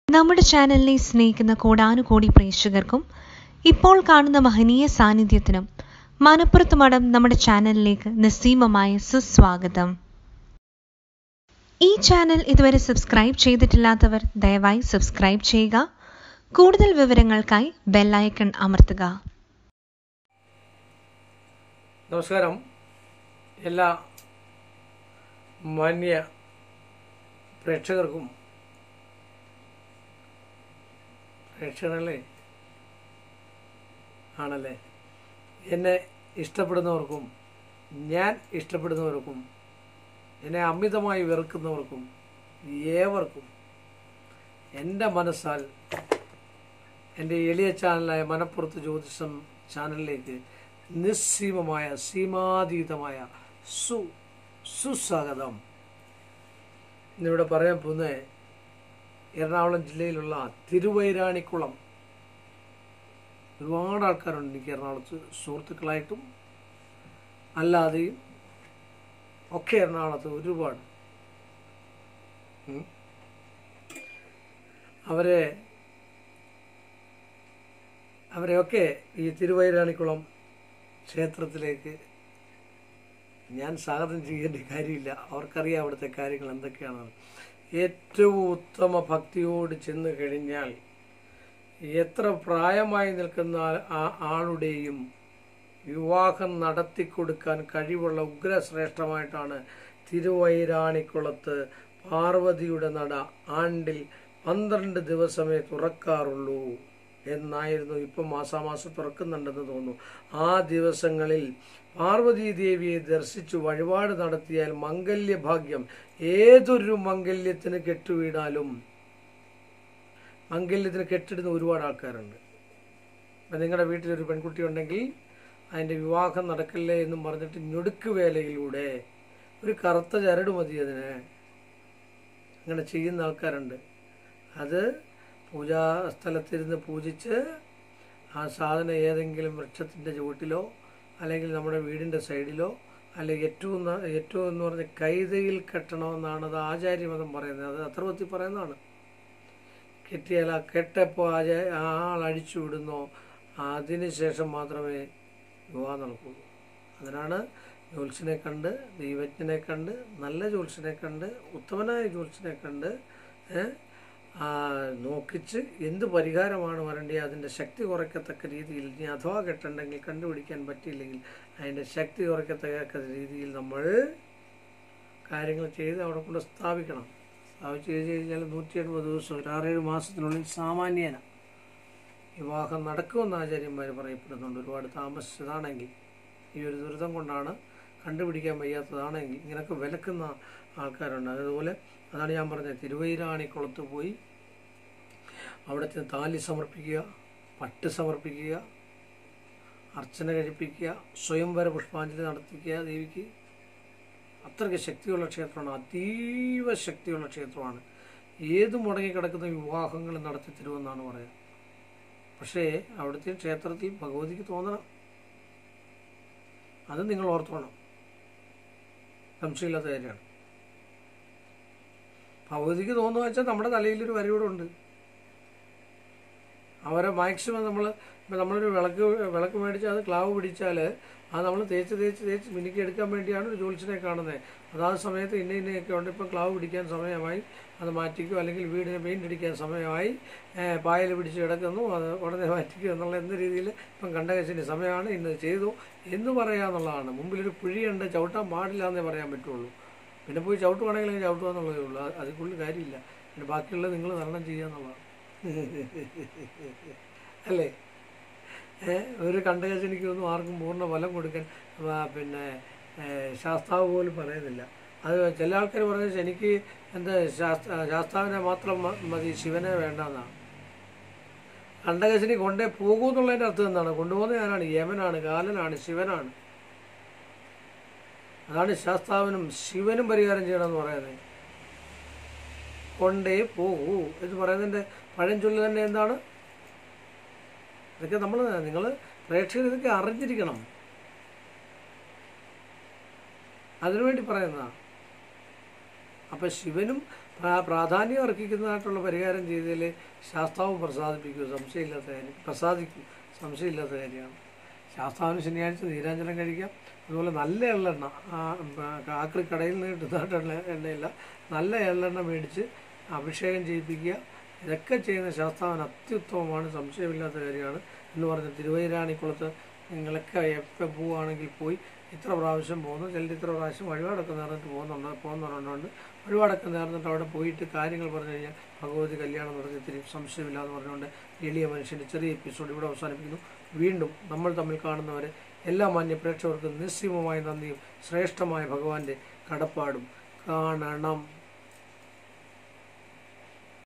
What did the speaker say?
നമ്മുടെ ചാനലിനെ സ്നേഹിക്കുന്ന കോടാനുകോടി പ്രേക്ഷകർക്കും ഇപ്പോൾ കാണുന്ന മഹനീയ സാന്നിധ്യത്തിനും മനപ്പുറത്ത് മഠം നമ്മുടെ ചാനലിലേക്ക് നിസ്സീമമായ സുസ്വാഗതം ഈ ചാനൽ ഇതുവരെ സബ്സ്ക്രൈബ് ചെയ്തിട്ടില്ലാത്തവർ ദയവായി സബ്സ്ക്രൈബ് ചെയ്യുക കൂടുതൽ വിവരങ്ങൾക്കായി ബെല്ലൈക്കൺ അമർത്തുക നമസ്കാരം എല്ലാ മാന്യ പ്രേക്ഷകർക്കും പ്രേക്ഷകരല്ലേ ആണല്ലേ എന്നെ ഇഷ്ടപ്പെടുന്നവർക്കും ഞാൻ ഇഷ്ടപ്പെടുന്നവർക്കും എന്നെ അമിതമായി വെറുക്കുന്നവർക്കും ഏവർക്കും എൻ്റെ മനസ്സാൽ എൻ്റെ എളിയ ചാനലായ മനപ്പുറത്ത് ജ്യോതിഷം ചാനലിലേക്ക് നിസ്സീമമായ സീമാതീതമായ സു സുസ്വാഗതം ഇന്നിവിടെ പറയാൻ പോകുന്നത് എറണാകുളം ജില്ലയിലുള്ള തിരുവൈരാണിക്കുളം ഒരുപാട് ആൾക്കാരുണ്ട് എനിക്ക് എറണാകുളത്ത് സുഹൃത്തുക്കളായിട്ടും അല്ലാതെയും ഒക്കെ എറണാകുളത്ത് ഒരുപാട് ഉം. അവരെ അവരെയൊക്കെ ഈ തിരുവൈരാണിക്കുളം ക്ഷേത്രത്തിലേക്ക് ഞാൻ സ്വാഗതം ചെയ്യേണ്ട കാര്യമില്ല അവർക്കറിയാം അവിടുത്തെ കാര്യങ്ങൾ എന്തൊക്കെയാണെന്ന് ഏറ്റവും ഉത്തമ ഭക്തിയോട് ചെന്ന് കഴിഞ്ഞാൽ എത്ര പ്രായമായി നിൽക്കുന്ന ആ- ആ ആളുടെയും വിവാഹം നടത്തിക്കൊടുക്കാൻ കഴിവുള്ള ഉഗ്രശ്രേഷ്ഠമായിട്ടാണ് തിരുവൈരാണിക്കുളത്ത് പാർവതിയുടെ നട ആണ്ടിൽ പന്ത്രണ്ട് ദിവസമേ തുറക്കാറുള്ളൂ എന്നായിരുന്നു ഇപ്പം മാസാമാസം തുറക്കുന്നുണ്ടെന്ന് തോന്നുന്നു ആ ദിവസങ്ങളിൽ പാർവതീ ദേവിയെ ദർശിച്ചു വഴിപാട് നടത്തിയാൽ മംഗല്യഭാഗ്യം ഏതൊരു മംഗല്യത്തിന് കെട്ടുവീണാലും മംഗല്യത്തിന് കെട്ടിടുന്ന ഒരുപാട് ആൾക്കാരുണ്ട് അപ്പം നിങ്ങളുടെ വീട്ടിലൊരു പെൺകുട്ടി ഉണ്ടെങ്കിൽ അതിൻ്റെ വിവാഹം നടക്കില്ലേ എന്നും പറഞ്ഞിട്ട് ഞൊടുക്ക് വേലയിലൂടെ ഒരു കറുത്ത ചരട് മതി അതിന് അങ്ങനെ ചെയ്യുന്ന ആൾക്കാരുണ്ട് അത് പൂജാ സ്ഥലത്തിരുന്ന് പൂജിച്ച് ആ സാധനം ഏതെങ്കിലും വൃക്ഷത്തിൻ്റെ ചുവട്ടിലോ അല്ലെങ്കിൽ നമ്മുടെ വീടിൻ്റെ സൈഡിലോ അല്ലെങ്കിൽ ഏറ്റവും ന- ഏറ്റവും എന്ന് പറഞ്ഞ കൈതയിൽ കെട്ടണമെന്നാണ് അത് ആചാര്യമതം പറയുന്നത് അത് അത്രവത്തി പറയുന്നതാണ് കെട്ടിയാൽ ആ കെട്ടപ്പോൾ ആചാ ആ ആൾ അഴിച്ചു വിടുന്നോ അതിന് ശേഷം മാത്രമേ വിവാഹം നടക്കുള്ളൂ അതിനാണ് ജ്യോത്സ്യനെ കണ്ട് ദൈവജ്ഞനെ കണ്ട് നല്ല ജ്യോത്സ്യനെ കണ്ട് ഉത്തമനായ ജ്യോത്സ്യനെ കണ്ട് ഏ, ആ, നോക്കിച്ച് എന്ത് പരിഹാരമാണ് വരേണ്ടത് അതിൻ്റെ ശക്തി കുറയ്ക്കത്തക്ക രീതിയിൽ ഇനി അഥവാ കെട്ടുണ്ടെങ്കിൽ കണ്ടുപിടിക്കാൻ പറ്റിയില്ലെങ്കിൽ അതിൻ്റെ ശക്തി കുറയ്ക്കത്തക്ക രീതിയിൽ നമ്മൾ കാര്യങ്ങൾ ചെയ്ത് അവിടെ കൊണ്ട് സ്ഥാപിക്കണം സ്ഥാപിച്ച് കഴിഞ്ഞ് കഴിഞ്ഞാൽ നൂറ്റി എൺപത് ദിവസം ഒരു ആറേഴ് മാസത്തിനുള്ളിൽ സാമാന്യേന വിവാഹം നടക്കുമെന്ന് ആചാര്യന്മാർ പറയപ്പെടുന്നുണ്ട് ഒരുപാട് താമസിച്ചതാണെങ്കിൽ ഈ ഒരു ദുരിതം കൊണ്ടാണ് കണ്ടുപിടിക്കാൻ വയ്യാത്തതാണെങ്കിൽ ഇങ്ങനെയൊക്കെ വിലക്കുന്ന ആൾക്കാരുണ്ട് അതുപോലെ അതാണ് ഞാൻ പറഞ്ഞത് തിരുവൈരാണിക്കുളത്ത് പോയി അവിടെ ചെന്ന് താലി സമർപ്പിക്കുക പട്ട് സമർപ്പിക്കുക അർച്ചന കഴിപ്പിക്കുക സ്വയംവര പുഷ്പാഞ്ജലി നടത്തിക്കുക ദേവിക്ക് അത്രയ്ക്ക് ശക്തിയുള്ള ക്ഷേത്രമാണ് അതീവ ശക്തിയുള്ള ക്ഷേത്രമാണ് ഏത് മുടങ്ങിക്കിടക്കുന്ന വിവാഹങ്ങൾ നടത്തി തരുമെന്നാണ് പറയുക പക്ഷേ അവിടുത്തെ ക്ഷേത്രത്തിൽ ഭഗവതിക്ക് തോന്നണം അത് നിങ്ങൾ ഓർത്തോണം സംശയമില്ലാത്ത കാര്യമാണ് ഭഗവതിക്ക് തോന്നുക വെച്ചാൽ നമ്മുടെ തലയിലൊരു വരയൂടെ ഉണ്ട് അവരെ മാക്സിമം നമ്മൾ ഇപ്പം നമ്മളൊരു വിളക്ക് വിളക്ക് മേടിച്ച് അത് ക്ലാവ് പിടിച്ചാൽ അത് നമ്മൾ തേച്ച് തേച്ച് തേച്ച് മിനുക്കി എടുക്കാൻ വേണ്ടിയാണ് ഒരു ജോത്സ്യനെ കാണുന്നത് അതാത് സമയത്ത് ഇന്ന ഇന്നയൊക്കെ ഉണ്ട് ഇപ്പം ക്ലാവ് പിടിക്കാൻ സമയമായി അത് മാറ്റിക്കോ അല്ലെങ്കിൽ വീടിന് പെയിൻ്റ് അടിക്കാൻ സമയമായി പായൽ പിടിച്ച് കിടക്കുന്നു അത് ഉടനെ മാറ്റിക്കോ എന്നുള്ള എന്ന രീതിയിൽ ഇപ്പം കണ്ടകശിന് സമയമാണ് ഇന്ന് ചെയ്തു എന്ന് പറയാന്നുള്ളതാണ് മുമ്പിലൊരു കുഴിയുണ്ട് ചവിട്ടാൻ പാടില്ല എന്നേ പറയാൻ പറ്റുള്ളൂ പിന്നെ പോയി ചവിട്ടുവാണെങ്കിൽ ചവിട്ടുക എന്നുള്ളതേ ഉള്ളൂ അത് അതിൽ കൂടുതൽ കാര്യമില്ല പിന്നെ ബാക്കിയുള്ളത് നിങ്ങൾ തരണം ചെയ്യുക എന്നുള്ളതാണ് അല്ലേ ഏ, ഒരു കണ്ടകശനിക്കൊന്നും ആർക്കും പൂർണ്ണ ഫലം കൊടുക്കാൻ ആ, പിന്നെ ഏ, ശാസ്താവ് പോലും പറയുന്നില്ല അത് ചില ആൾക്കാർ പറയുന്നത് എനിക്ക് എന്താ ശാസ്ത്ര ശാസ്താവിനെ മാത്രം മ- മതി ശിവനെ വേണ്ടെന്നാണ് കണ്ടകശനി കൊണ്ടേ പോകൂ എന്നുള്ളതിൻ്റെ അർത്ഥം എന്താണ് കൊണ്ടുപോകുന്ന ഞാനാണ് യമനാണ് കാലനാണ് ശിവനാണ് അതാണ് ശാസ്താവിനും ശിവനും പരിഹാരം ചെയ്യണമെന്ന് പറയുന്നത് കൊണ്ടേ പോകൂ എന്ന് പറയുന്നതിൻ്റെ പഴഞ്ചൊല്ല് തന്നെ എന്താണ് ഇതൊക്കെ നമ്മൾ നിങ്ങൾ പ്രേക്ഷകർ ഇതൊക്കെ അറിഞ്ഞിരിക്കണം അതിനുവേണ്ടി പറയുന്നതാണ് അപ്പം ശിവനും പ്രാ- പ്രാധാന്യം അർഹിക്കുന്നതായിട്ടുള്ള പരിഹാരം ചെയ്തതിൽ ശാസ്താവ് പ്രസാദിപ്പിക്കും സംശയമില്ലാത്ത കാര്യം പ്രസാദിക്കും സംശയമില്ലാത്ത കാര്യമാണ് ശാസ്താവിന് ശനിയാഴ്ച നീരാഞ്ജനം കഴിക്കാം അതുപോലെ നല്ല എള്ളെണ്ണ ആ, ബ- ആക്രി കടയിൽ നിന്ന് കിട്ടുന്നതായിട്ടുള്ള എണ്ണയില്ല നല്ല എള്ളെണ്ണ മേടിച്ച് അഭിഷേകം ചെയ്യിപ്പിക്കുക ഇതൊക്കെ ചെയ്യുന്ന ശാസ്താവിന് അത്യുത്തമമാണ് സംശയമില്ലാത്ത കാര്യമാണ് എന്ന് പറഞ്ഞ് തിരുവൈരാണിക്കുളത്ത് നിങ്ങളൊക്കെ എപ്പോൾ പോവുകയാണെങ്കിൽ പോയി ഇത്ര പ്രാവശ്യം പോകുന്നു ചിലർ ഇത്ര പ്രാവശ്യം വഴിപാടൊക്കെ നേർന്നിട്ട് പോകുന്നുണ്ട് പോകുന്നവരുണ്ട് വഴിപാടൊക്കെ നേർന്നിട്ട് അവിടെ പോയിട്ട് കാര്യങ്ങൾ പറഞ്ഞു കഴിഞ്ഞാൽ ഭഗവതി കല്യാണം നടത്തി തിരി സംശയമില്ല എന്ന് പറഞ്ഞുകൊണ്ട് എളിയ മനുഷ്യൻ്റെ ചെറിയ എപ്പിസോഡ് ഇവിടെ അവസാനിപ്പിക്കുന്നു വീണ്ടും നമ്മൾ തമ്മിൽ കാണുന്നവരെ എല്ലാ മാന്യ പ്രേക്ഷകർക്കും നിസ്സീമമായ നന്ദിയും ശ്രേഷ്ഠമായ ഭഗവാന്റെ കടപ്പാടും കാണണം